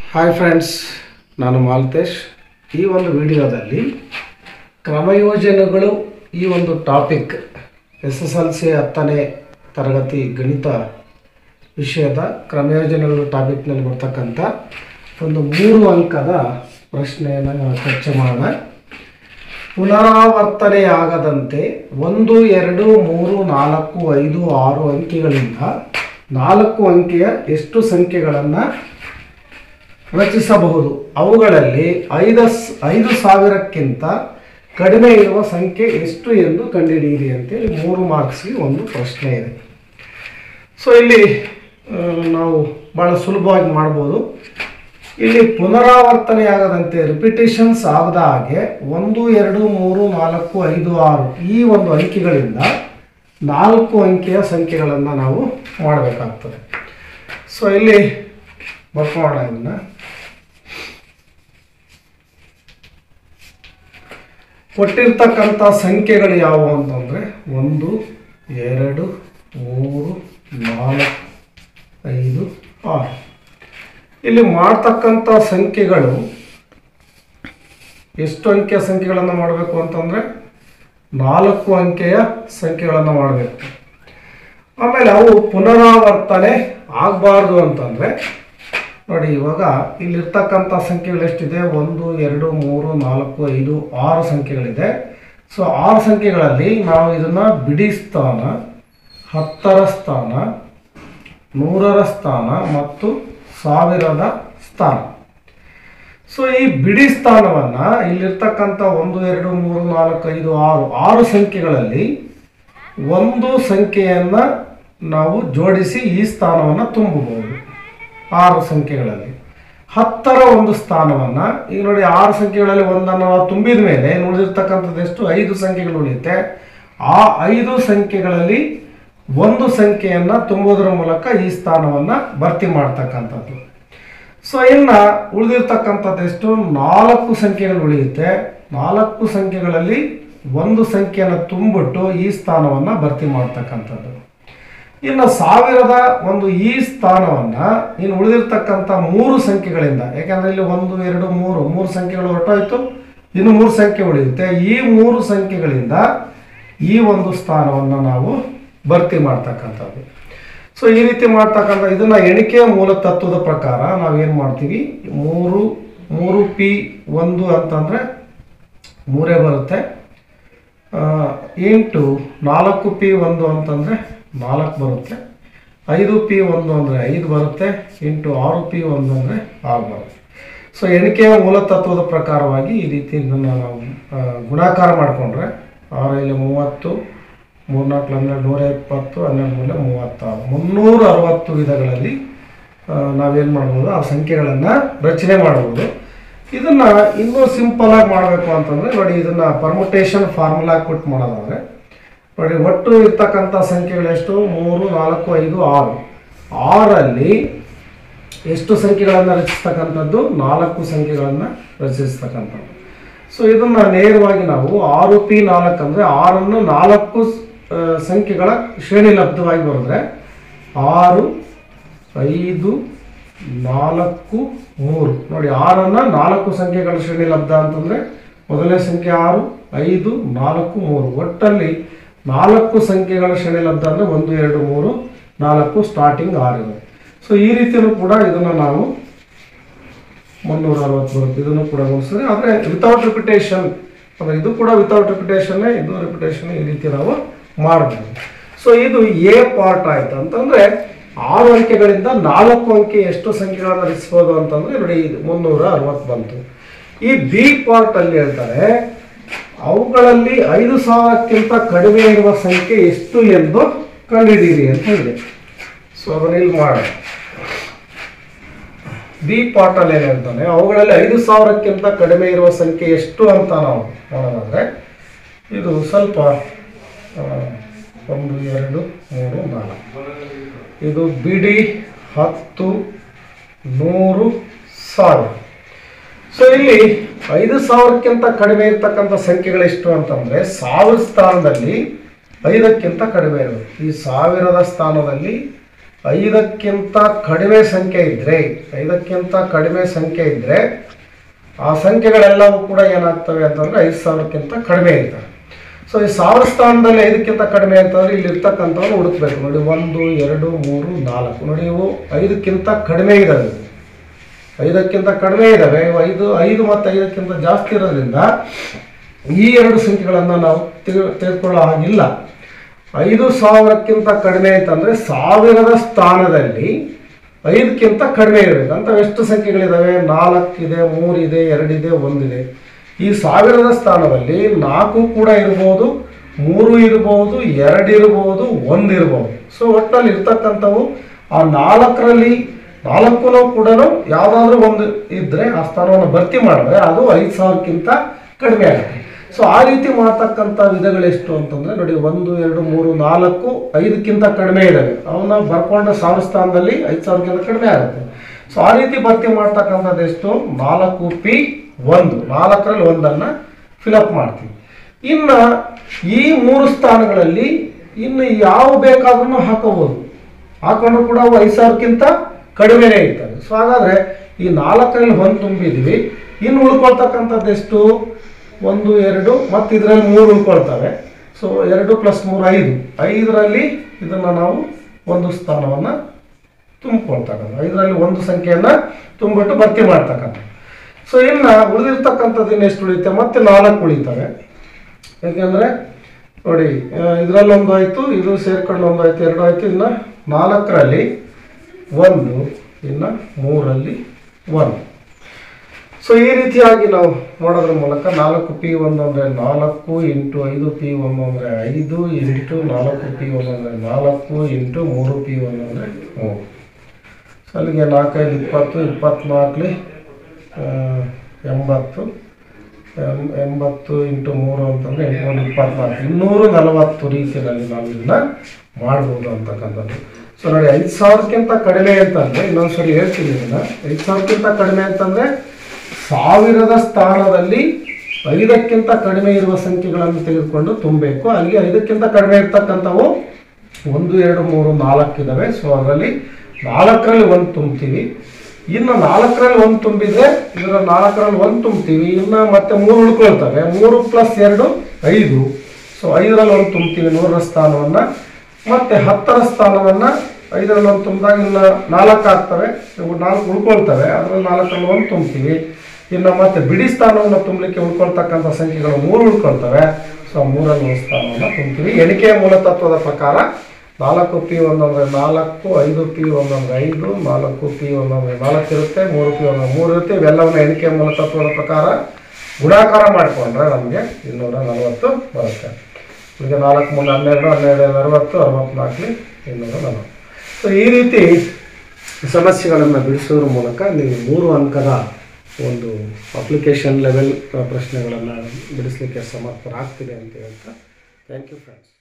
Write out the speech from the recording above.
Hi friends ನಾನು ಮಾಲ್ತೇಶ್ ಈ ಒಂದು ವಿಡಿಯೋದಲ್ಲಿ ಕ್ರಮಯೋಜನೆಗಳು ಈ ಒಂದು topic S S L C ಹತ್ತನೇ ತರಗತಿ ಗಣಿತ ವಿಷಯದ ಕ್ರಮಯೋಜನೆಗಳು ಟಾಪಿಕ್ನಲ್ಲಿ ಬರ್ತಕ್ಕಂಥ ಒಂದು ಮೂರು ಅಂಕದ ಪ್ರಶ್ನೆಯನ್ನು ನಾವು ಚರ್ಚೆ ಮಾಡೋಣ ಪುನರಾವರ್ತನೆಯಾಗದಂತೆ ಒಂದು ಎರಡು ಮೂರು ನಾಲ್ಕು ಐದು ಆರು ಅಂಕಿಗಳಿಂದ ನಾಲ್ಕು ಅಂಕೆಯ ಎಷ್ಟು ಸಂಖ್ಯೆಗಳನ್ನು ರಚಿಸಬಹುದು ಅವುಗಳಲ್ಲಿ ಐದು ಐದು ಸಾವಿರಕ್ಕಿಂತ ಕಡಿಮೆ ಇರುವ ಸಂಖ್ಯೆ ಎಷ್ಟು ಎಂದು ಕಂಡುಹಿಡಿಯಿರಿ ಅಂತೇಳಿ ಮೂರು ಮಾರ್ಕ್ಸ್ಗೆ ಒಂದು ಪ್ರಶ್ನೆ ಇದೆ ಸೊ ಇಲ್ಲಿ ಆ, ನಾವು ಭಾಳ ಸುಲಭವಾಗಿ ಮಾಡ್ಬೋದು ಇಲ್ಲಿ ಪುನರಾವರ್ತನೆಯಾಗದಂತೆ ರಿಪಿಟೇಷನ್ಸ್ ಆಗದ ಹಾಗೆ ಒಂದು ಎರಡು ಮೂರು ನಾಲ್ಕು ಐದು ಆರು ಈ ಒಂದು ಅಂಕಿಗಳಿಂದ ನಾಲ್ಕು ಅಂಕಿಯ ಸಂಖ್ಯೆಗಳನ್ನು ನಾವು ಮಾಡಬೇಕಾಗ್ತದೆ ಸೊ ಇಲ್ಲಿ ಬರ್ಕೋಣ ಇದನ್ನ ಕೊಟ್ಟಿರ್ತಕ್ಕಂಥ ಸಂಖ್ಯೆಗಳು ಯಾವುವು ಅಂತಂದರೆ ಒಂದು ಎರಡು ಮೂರು ನಾಲ್ಕು ಐದು ಆರು ಇಲ್ಲಿ ಮಾಡ್ತಕ್ಕಂಥ ಸಂಖ್ಯೆಗಳು ಎಷ್ಟು ಅಂಕೆಯ ಸಂಖ್ಯೆಗಳನ್ನು ಮಾಡಬೇಕು ಅಂತಂದರೆ ನಾಲ್ಕು ಅಂಕೆಯ ಸಂಖ್ಯೆಗಳನ್ನು ಮಾಡಬೇಕು ಆಮೇಲೆ ಅವು ಪುನರಾವರ್ತನೆ ಆಗಬಾರ್ದು ಅಂತಂದರೆ ನೋಡಿ ಇವಾಗ ಇಲ್ಲಿರ್ತಕ್ಕಂಥ ಸಂಖ್ಯೆಗಳು ಎಷ್ಟಿದೆ ಒಂದು ಎರಡು ಮೂರು ನಾಲ್ಕು ಐದು ಆರು ಸಂಖ್ಯೆಗಳಿದೆ ಸೊ ಆರು ಸಂಖ್ಯೆಗಳಲ್ಲಿ ನಾವು ಇದನ್ನು ಬಿಡಿ ಸ್ಥಾನ ಹತ್ತರ ಸ್ಥಾನ ನೂರರ ಸ್ಥಾನ ಮತ್ತು ಸಾವಿರದ ಸ್ಥಾನ ಸೊ ಈ ಬಿಡಿ ಸ್ಥಾನವನ್ನು ಇಲ್ಲಿರ್ತಕ್ಕಂಥ ಒಂದು ಎರಡು ಮೂರು ನಾಲ್ಕು ಐದು ಆರು ಆರು ಸಂಖ್ಯೆಗಳಲ್ಲಿ ಒಂದು ಸಂಖ್ಯೆಯನ್ನು ನಾವು ಜೋಡಿಸಿ ಈ ಸ್ಥಾನವನ್ನು ತುಂಬಬಹುದು ಆರು ಸಂಖ್ಯೆಗಳಲ್ಲಿ ಹತ್ತರ ಒಂದು ಸ್ಥಾನವನ್ನು ಈಗ ನೋಡಿ ಆರು ಸಂಖ್ಯೆಗಳಲ್ಲಿ ಒಂದನ್ನು ನಾವು ತುಂಬಿದ ಮೇಲೆ ಉಳಿದಿರ್ತಕ್ಕಂಥದ್ದು ಎಷ್ಟು ಐದು ಸಂಖ್ಯೆಗಳು ಉಳಿಯುತ್ತೆ ಆ ಐದು ಸಂಖ್ಯೆಗಳಲ್ಲಿ ಒಂದು ಸಂಖ್ಯೆಯನ್ನು ತುಂಬುವುದರ ಮೂಲಕ ಈ ಸ್ಥಾನವನ್ನು ಭರ್ತಿ ಮಾಡ್ತಕ್ಕಂಥದ್ದು ಸೊ ಇನ್ನು ಉಳಿದಿರ್ತಕ್ಕಂಥದ್ದು ಎಷ್ಟು ನಾಲ್ಕು ಸಂಖ್ಯೆಗಳು ಉಳಿಯುತ್ತೆ ನಾಲ್ಕು ಸಂಖ್ಯೆಗಳಲ್ಲಿ ಒಂದು ಸಂಖ್ಯೆಯನ್ನು ತುಂಬಿಟ್ಟು ಈ ಸ್ಥಾನವನ್ನು ಭರ್ತಿ ಮಾಡ್ತಕ್ಕಂಥದ್ದು ಇನ್ನು ಸಾವಿರದ ಒಂದು ಈ ಸ್ಥಾನವನ್ನು ಇನ್ನು ಉಳಿದಿರ್ತಕ್ಕಂಥ ಮೂರು ಸಂಖ್ಯೆಗಳಿಂದ ಯಾಕಂದ್ರೆ ಇಲ್ಲಿ ಒಂದು ಎರಡು ಮೂರು ಮೂರು ಸಂಖ್ಯೆಗಳು ಹೊರಟೋಯ್ತು ಇನ್ನು ಮೂರು ಸಂಖ್ಯೆ ಉಳಿಯುತ್ತೆ ಈ ಮೂರು ಸಂಖ್ಯೆಗಳಿಂದ ಈ ಒಂದು ಸ್ಥಾನವನ್ನು ನಾವು ಭರ್ತಿ ಮಾಡ್ತಕ್ಕಂಥದ್ದು ಸೊ ಈ ರೀತಿ ಮಾಡ್ತಕ್ಕಂಥ ಇದನ್ನ ಎಣಿಕೆಯ ಮೂಲ ತತ್ವದ ಪ್ರಕಾರ ನಾವೇನು ಮಾಡ್ತೀವಿ ಮೂರು ಮೂರು ಪಿ ಒಂದು ಅಂತಂದರೆ ಮೂರೇ ಬರುತ್ತೆ ಆ, ಇಂಟು ನಾಲ್ಕು ಪಿ ಒಂದು ಅಂತಂದರೆ ನಾಲ್ಕು ಬರುತ್ತೆ ಐದು ಪಿ ಒಂದು ಅಂದರೆ ಐದು ಬರುತ್ತೆ ಇಂಟು ಆರು ಪಿ ಒಂದು ಅಂದರೆ ಆರು ಬರುತ್ತೆ ಸೊ ಎಣಿಕೆಯ ಮೂಲ ತತ್ವದ ಪ್ರಕಾರವಾಗಿ ಈ ರೀತಿ ಇದನ್ನು ನಾವು ಆ, ಗುಣಾಕಾರ ಮಾಡಿಕೊಂಡ್ರೆ ಆರಲ್ಲಿ ಮೂವತ್ತು ಮೂರ್ನಾಲ್ಕು ಹನ್ನೆರಡು ನೂರ ಇಪ್ಪತ್ತು ಹನ್ನೆರಡು ಮೂಲೆ ಮೂವತ್ತಾರು ಮುನ್ನೂರ ಅರವತ್ತು ವಿಧಗಳಲ್ಲಿ ಆ, ನಾವೇನು ಮಾಡ್ಬೋದು ಆ ಸಂಖ್ಯೆಗಳನ್ನು ರಚನೆ ಮಾಡ್ಬೋದು ಇದನ್ನು ಇನ್ನೂ ಸಿಂಪಲ್ ಆಗಿ ಮಾಡಬೇಕು ಅಂತಂದರೆ ನೋಡಿ ಇದನ್ನು ಪರ್ಮುಟೇಷನ್ ಫಾರ್ಮುಲಾ ಕೊಟ್ಟು ಮಾಡೋದಾದರೆ ನೋಡಿ ಒಟ್ಟು ಇರ್ತಕ್ಕಂಥ ಸಂಖ್ಯೆಗಳು ಎಷ್ಟು ಮೂರು ನಾಲ್ಕು ಐದು ಆರು ಆರಲ್ಲಿ ಎಷ್ಟು ಸಂಖ್ಯೆಗಳನ್ನು ರಚಿಸ್ತಕ್ಕಂಥದ್ದು ನಾಲ್ಕು ಸಂಖ್ಯೆಗಳನ್ನು ರಚಿಸ್ತಕ್ಕಂಥದ್ದು ಸೊ ಇದನ್ನು ನೇರವಾಗಿ ನಾವು ಆರು ಪಿ ನಾಲ್ಕು ಅಂದರೆ ಆರನ್ನು ನಾಲ್ಕು ಆ, ಸಂಖ್ಯೆಗಳ ಶ್ರೇಣಿ ಲಬ್ಧವಾಗಿ ಬರೆದ್ರೆ ಆರು ಐದು ನಾಲ್ಕು ಮೂರು ನೋಡಿ ಆರನ್ನು ನಾಲ್ಕು ಸಂಖ್ಯೆಗಳ ಶ್ರೇಣಿ ಲಬ್ಧ ಅಂತಂದರೆ ಮೊದಲನೇ ಸಂಖ್ಯೆ ಆರು ಐದು ನಾಲ್ಕು ಮೂರು ಒಟ್ಟಲ್ಲಿ ನಾಲ್ಕು ಸಂಖ್ಯೆಗಳ ಶ್ರೇಣಿ ಲಬ್ಧ ಅಂದರೆ ಒಂದು ಎರಡು ಮೂರು ನಾಲ್ಕು ಸ್ಟಾರ್ಟಿಂಗ್ ಆರು ಇರುತ್ತೆ ಸೊ ಈ ರೀತಿಯೂ ಕೂಡ ಇದನ್ನು ನಾವು ಮುನ್ನೂರ ಅರವತ್ತು ಬರುತ್ತೆ ಇದನ್ನು ಕೂಡ ಗುಣಿಸಿದ್ರೆ ಆದರೆ ವಿತೌಟ್ ರಿಪಿಟೇಷನ್ ಅಂದರೆ ಇದು ಕೂಡ ವಿತೌಟ್ ರಿಪಿಟೇಷನ್ನೇ ಇದು ರಿಪಿಟೇಷನ್ ಈ ರೀತಿ ನಾವು ಮಾಡ್ಬೋದು ಸೊ ಇದು ಎ ಪಾರ್ಟ್ ಆಯ್ತು ಅಂತಂದರೆ ಆರು ಅಂಕೆಗಳಿಂದ ನಾಲ್ಕು ಅಂಕೆ ಎಷ್ಟು ಸಂಖ್ಯೆಗಳನ್ನು ರಚಿಸ್ಬೋದು ಅಂತಂದರೆ ನೋಡಿ ಇದು ಮುನ್ನೂರ ಅರವತ್ತು ಬಂತು ಈ ಬಿ ಪಾರ್ಟ್ ಅಲ್ಲಿ ಹೇಳ್ತಾರೆ ಅವುಗಳಲ್ಲಿ ಐದು ಸಾವಿರಕ್ಕಿಂತ ಕಡಿಮೆ ಇರುವ ಸಂಖ್ಯೆ ಎಷ್ಟು ಎಂದು ಕಂಡುಹಿಡಿಯಿರಿ ಅಂತ ಹೇಳಿದೆ ಸೊ ಅದನ್ನ ಇಲ್ಲಿ ಮಾಡೋಣ ಬಿ ಪಾರ್ಟಲ್ಲಿ ಏನು ಹೇಳ್ತಾನೆ ಅವುಗಳಲ್ಲಿ ಐದು ಸಾವಿರಕ್ಕಿಂತ ಕಡಿಮೆ ಇರುವ ಸಂಖ್ಯೆ ಎಷ್ಟು ಅಂತ ನಾವು ನೋಡೋದಾದ್ರೆ ಇದು ಸ್ವಲ್ಪ ಆ, ಒಂದು ಎರಡು ಮೂರು ನಾಲ್ಕು ಇದು ಬಿಡಿ ಹತ್ತು ನೂರು ಸಾವಿರ ಸೊ ಇಲ್ಲಿ ಐದು ಸಾವಿರಕ್ಕಿಂತ ಕಡಿಮೆ ಇರ್ತಕ್ಕಂಥ ಸಂಖ್ಯೆಗಳು ಎಷ್ಟು ಅಂತಂದರೆ ಸಾವಿರ ಸ್ಥಾನದಲ್ಲಿ ಐದಕ್ಕಿಂತ ಕಡಿಮೆ ಇರಬೇಕು ಈ ಸಾವಿರದ ಸ್ಥಾನದಲ್ಲಿ ಐದಕ್ಕಿಂತ ಕಡಿಮೆ ಸಂಖ್ಯೆ ಇದ್ದರೆ ಐದಕ್ಕಿಂತ ಕಡಿಮೆ ಸಂಖ್ಯೆ ಇದ್ದರೆ ಆ ಸಂಖ್ಯೆಗಳೆಲ್ಲವೂ ಕೂಡ ಏನಾಗ್ತವೆ ಅಂತಂದರೆ ಐದು ಸಾವಿರಕ್ಕಿಂತ ಕಡಿಮೆ ಇರ್ತವೆ ಸೊ ಈ ಸಾವಿರ ಸ್ಥಾನದಲ್ಲಿ ಐದಕ್ಕಿಂತ ಕಡಿಮೆ ಅಂತಂದ್ರೆ ಇಲ್ಲಿ ಇರ್ತಕ್ಕಂಥವ್ರು ಹುಡುಕ್ಬೇಕು ನೋಡಿ ಒಂದು ಎರಡು ಮೂರು ನಾಲ್ಕು ನೋಡಿ ಇವು ಐದಕ್ಕಿಂತ ಕಡಿಮೆ ಇದ್ದಾವೆ ಇವು. ಐದಕ್ಕಿಂತ ಕಡಿಮೆ ಇದ್ದಾವೆ ಇವು ಐದು ಐದು ಮತ್ತು ಐದಕ್ಕಿಂತ ಜಾಸ್ತಿ ಇರೋದ್ರಿಂದ ಈ ಎರಡು ಸಂಖ್ಯೆಗಳನ್ನು ನಾವು ತೆಗೆ ತೆಗೆದುಕೊಳ್ಳೋ ಹಾಗಿಲ್ಲ ಐದು ಸಾವಿರಕ್ಕಿಂತ ಕಡಿಮೆ ಅಂತಂದರೆ ಸಾವಿರದ ಸ್ಥಾನದಲ್ಲಿ ಐದಕ್ಕಿಂತ ಕಡಿಮೆ ಇರಬೇಕು ಅಂತ ಎಷ್ಟು ಸಂಖ್ಯೆಗಳಿದ್ದಾವೆ ನಾಲ್ಕಿದೆ ಮೂರಿದೆ ಎರಡಿದೆ ಒಂದಿದೆ ಈ ಸಾವಿರದ ಸ್ಥಾನದಲ್ಲಿ ನಾಲ್ಕು ಕೂಡ ಇರ್ಬೋದು ಮೂರು ಇರ್ಬೋದು ಎರಡು ಇರ್ಬೋದು ಒಂದು ಇರ್ಬೋದು ಸೊ ಒಟ್ಟಲ್ಲಿ ಇರ್ತಕ್ಕಂಥವು ಆ ನಾಲ್ಕರಲ್ಲಿ ನಾಲ್ಕು ಕೂಡ ಯಾವುದಾದ್ರೂ ಒಂದು ಇದ್ದರೆ ಆ ಸ್ಥಾನವನ್ನು ಭರ್ತಿ ಮಾಡಿದ್ರೆ ಅದು ಐದು ಸಾವಿರಕ್ಕಿಂತ ಕಡಿಮೆ ಆಗುತ್ತೆ ಸೊ ಆ ರೀತಿ ಮಾಡ್ತಕ್ಕಂಥ ವಿಧಗಳೆಷ್ಟು ಅಂತಂದರೆ ನೋಡಿ ಒಂದು ಎರಡು ಮೂರು ನಾಲ್ಕು ಐದಕ್ಕಿಂತ ಕಡಿಮೆ ಇದ್ದಾವೆ ಅವನ್ನ ಬರ್ಕೊಂಡ ಸಾವಿರ ಸ್ಥಾನದಲ್ಲಿ ಐದು ಸಾವಿರಕ್ಕಿಂತ ಕಡಿಮೆ ಆಗುತ್ತೆ ಸೊ ಆ ರೀತಿ ಭರ್ತಿ ಮಾಡ್ತಕ್ಕಂಥದ್ದು ಎಷ್ಟು ನಾಲ್ಕು ಪಿ ಒಂದು ನಾಲ್ಕರಲ್ಲಿ ಒಂದನ್ನು ಫಿಲಪ್ ಮಾಡ್ತೀವಿ ಇನ್ನು ಈ ಮೂರು ಸ್ಥಾನಗಳಲ್ಲಿ ಇನ್ನು ಯಾವ ಬೇಕಾದ್ರೂ ಹಾಕೋಬೋದು ಹಾಕೊಂಡ್ರು ಕೂಡ ಅವು ಐದು ಸಾವಿರಕ್ಕಿಂತ ಕಡಿಮೆನೇ ಇರ್ತವೆ ಸೊ ಹಾಗಾದರೆ ಈ ನಾಲ್ಕರಲ್ಲಿ ಒಂದು ತುಂಬಿದ್ವಿ ಇನ್ನು ಉಳ್ಕೊಳ್ತಕ್ಕಂಥದ್ದು ಎಷ್ಟು ಒಂದು ಎರಡು ಮತ್ತು ಇದರಲ್ಲಿ ಮೂರು ಉಳ್ಕೊಳ್ತವೆ ಸೊ ಎರಡು ಪ್ಲಸ್ ಮೂರು ಐದು ಐದರಲ್ಲಿ ಇದನ್ನು ನಾವು ಒಂದು ಸ್ಥಾನವನ್ನು ತುಂಬಿಕೊಳ್ತಕ್ಕಂಥ ಐದರಲ್ಲಿ ಒಂದು ಸಂಖ್ಯೆಯನ್ನು ತುಂಬಿಟ್ಟು ಭರ್ತಿ ಮಾಡ್ತಕ್ಕಂಥ ಸೊ ಇನ್ನು ಉಳಿದಿರ್ತಕ್ಕಂಥದ್ದು ಇನ್ನು ಎಷ್ಟು ಉಳಿಯುತ್ತೆ ಮತ್ತೆ ನಾಲ್ಕು ಉಳಿತವೆ ಯಾಕೆಂದರೆ ನೋಡಿ ಇದರಲ್ಲಿ ಒಂದು ಆಯಿತು ಇದು ಸೇರ್ಕೊಂಡು ಒಂದು ಆಯಿತು ಎರಡು ಆಯಿತು ಇನ್ನು ನಾಲ್ಕರಲ್ಲಿ ಒಂದು ಇನ್ನು ಮೂರಲ್ಲಿ ಒಂದು ಸೊ ಈ ರೀತಿಯಾಗಿ ನಾವು ಮಾಡೋದ್ರ ಮೂಲಕ ನಾಲ್ಕು ಪಿ ಒಂದು ಅಂದರೆ ನಾಲ್ಕು ಇಂಟು ಐದು ಪಿ ಒಂದು ಅಂದರೆ ಐದು ಇಂಟು ನಾಲ್ಕು ಪಿ ಒಂದು ಅಂದರೆ ನಾಲ್ಕು ಇಂಟು ಮೂರು ಪಿ ಒಂದು ಅಂದರೆ ಮೂರು ಸೊ ಅಲ್ಲಿಗೆ ನಾಲ್ಕೈದು ಇಪ್ಪತ್ತು ಇಪ್ಪತ್ತ್ನಾಲ್ಕಲಿ ಎಂಬತ್ತು ಎಂ- ಎಂಬತ್ತು ಇಂಟು ಮೂರು ಅಂತಂದರೆ ಎಂಟುನೂರ ಇಪ್ಪತ್ನಾಲ್ಕು ಇನ್ನೂರು ನಲವತ್ತು ರೀತಿಯಲ್ಲಿ ನಾವು ಇದನ್ನ ಮಾಡ್ಬೋದು ಅಂತಕ್ಕಂಥದ್ದು ಸೊ ನೋಡಿ ಐದು ಸಾವಿರಕ್ಕಿಂತ ಕಡಿಮೆ ಅಂತಂದರೆ ಇನ್ನೊಂದು ಸರಿ ಹೇಳ್ತೀನಿ ಇದನ್ನ ಐದು ಸಾವಿರಕ್ಕಿಂತ ಕಡಿಮೆ ಅಂತಂದರೆ ಸಾವಿರದ ಸ್ಥಾನದಲ್ಲಿ ಐದಕ್ಕಿಂತ ಕಡಿಮೆ ಇರುವ ಸಂಖ್ಯೆಗಳನ್ನು ತೆಗೆದುಕೊಂಡು ತುಂಬಬೇಕು ಅಲ್ಲಿಗೆ ಐದಕ್ಕಿಂತ ಕಡಿಮೆ ಇರ್ತಕ್ಕಂಥವು ಒಂದು ಎರಡು ಮೂರು ನಾಲ್ಕು ಇದ್ದಾವೆ ಸೊ ಅದರಲ್ಲಿ ನಾಲ್ಕರಲ್ಲಿ ಒಂದು ತುಂಬ್ತೀವಿ ಇನ್ನು ನಾಲ್ಕರಲ್ಲಿ ಒಂದು ತುಂಬಿದ್ರೆ ಇದರ ನಾಲ್ಕರಲ್ಲಿ ಒಂದು ತುಂಬ್ತೀವಿ ಇನ್ನು ಮತ್ತೆ ಮೂರು ಉಳ್ಕೊಳ್ತವೆ ಮೂರು ಪ್ಲಸ್ ಎರಡು ಐದು ಸೊ ಐದರಲ್ಲಿ ಒಂದು ತುಂಬ್ತೀವಿ ನೂರರ ಸ್ಥಾನವನ್ನು ಮತ್ತೆ ಹತ್ತರ ಸ್ಥಾನವನ್ನು ಐದರಲ್ಲಿ ಒಂದು ತುಂಬಿದಾಗ ಇನ್ನು ನಾಲ್ಕು ಆಗ್ತವೆ ಇವು ನಾಲ್ಕು ಉಳ್ಕೊಳ್ತವೆ ಅದರಲ್ಲಿ ನಾಲ್ಕರಲ್ಲಿ ಒಂದು ತುಂಬ್ತೀವಿ ಇನ್ನು ಮತ್ತೆ ಬಿಡಿ ಸ್ಥಾನವನ್ನು ತುಂಬಲಿಕ್ಕೆ ಉಳ್ಕೊಳ್ತಕ್ಕಂಥ ಸಂಖ್ಯೆಗಳು ಮೂರು ಉಳ್ಕೊಳ್ತವೆ ಸೊ ಮೂರಲ್ಲಿ ಒಂದು ಸ್ಥಾನವನ್ನು ತುಂಬ್ತೀವಿ ಎಣಿಕೆಯ ಮೂಲತತ್ವದ ಪ್ರಕಾರ ನಾಲ್ಕು ಪಿ ಒಂದೊಂದರೆ ನಾಲ್ಕು ಐದು ಪಿ ಒಂದೊಂದರೆ ಐದು ನಾಲ್ಕು ಪಿ ಒಂದೊಂದರೆ ನಾಲ್ಕು ಇರುತ್ತೆ ಮೂರು ಪಿ ಒಂದೊಂದು ಮೂರು ಇರುತ್ತೆ ಇವೆಲ್ಲವನ್ನು ಎಣಿಕೆ ಮೂಲತತ್ವದ ಪ್ರಕಾರ ಗುಣಾಕಾರ ಮಾಡಿಕೊಂಡ್ರೆ ನಮಗೆ ಇನ್ನೂರ ನಲವತ್ತು ಬರುತ್ತೆ ಈಗ ನಾಲ್ಕು ಮೂರು ಹನ್ನೆರಡು ಹನ್ನೆರಡು ಅರವತ್ತು ಅರವತ್ನಾಲ್ಕು ಇನ್ನೂರ ನಲವತ್ತು ಸೊ ಈ ರೀತಿ ಸಮಸ್ಯೆಗಳನ್ನು ಬಿಡಿಸೋದ್ರ ಮೂಲಕ ನೀವು ಮೂರು ಅಂಕದ ಒಂದು ಅಪ್ಲಿಕೇಶನ್ ಲೆವೆಲ್ ಪ್ರಶ್ನೆಗಳನ್ನು ಬಿಡಿಸಲಿಕ್ಕೆ ಸಮರ್ಥರಾಗ್ತಿದೆ ಅಂತ ಹೇಳ್ತಾ ಥ್ಯಾಂಕ್ ಯು ಫ್ರೆಂಡ್ಸ್